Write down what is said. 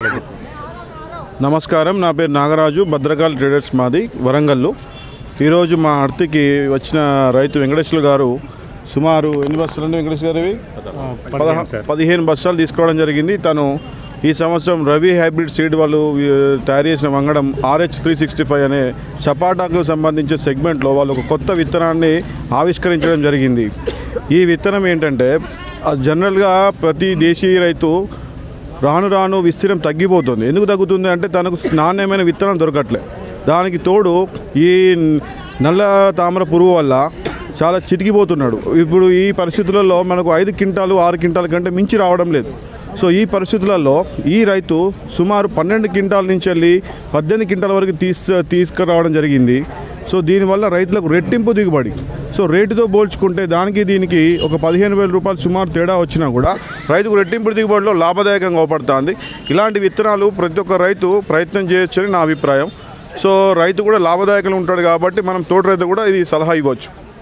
నమస్కారం నా పేరు నాగరాజు భద్రకాళి ట్రేడర్స్ మాది వరంగల్లో ఈరోజు మా అర్తికి వచ్చిన రైతు వెంకటేశ్వర గారు సుమారు ఎన్ని బస్సులు అండి వెంకటేశ్వర గారు ఇవి పదహా- పదిహేను బస్తాలు తీసుకోవడం జరిగింది తను ఈ సంవత్సరం రవి హైబ్రిడ్ సీడ్ వాళ్ళు ఈ, తయారు చేసిన వంగడం ఆర్హెచ్ త్రీ సిక్స్టీ ఫైవ్ అనే చపాటాకు సంబంధించిన సెగ్మెంట్లో వాళ్ళు ఒక కొత్త విత్తనాన్ని ఆవిష్కరించడం జరిగింది ఈ విత్తనం ఏంటంటే ఆ జనరల్గా ప్రతి దేశీయ రైతు రాను రాను విస్తీర్ణం తగ్గిపోతుంది ఎందుకు తగ్గుతుంది అంటే తనకు నాణ్యమైన విత్తనం దొరకట్లే దానికి తోడు ఈ నల్ల తామర పురుగు వల్ల చాలా చితికిపోతున్నాడు ఇప్పుడు ఈ పరిస్థితులలో మనకు ఐదు క్వింటాలు ఆరు క్వింటాల కంటే మించి రావడం లేదు సో ఈ పరిస్థితులలో ఈ రైతు సుమారు పన్నెండు క్వింటాల నుంచి వెళ్ళి పద్దెనిమిది క్వింటాల వరకు తీస్ తీసుకురావడం జరిగింది సో దీనివల్ల రైతులకు రెట్టింపు దిగుబడి సో రేటుతో పోల్చుకుంటే దానికి దీనికి ఒక పదిహేను వేల రూపాయలు సుమారు తేడా వచ్చినా కూడా రైతుకు రెట్టింపు దిగుబడిలో లాభదాయకంగా అవపడుతుంది ఇలాంటి విత్తనాలు ప్రతి ఒక్క రైతు ప్రయత్నం చేయొచ్చని నా అభిప్రాయం సో రైతు కూడా లాభదాయకంగా ఉంటాడు కాబట్టి మనం తోట రైతు కూడా ఇది సలహా ఇవ్వచ్చు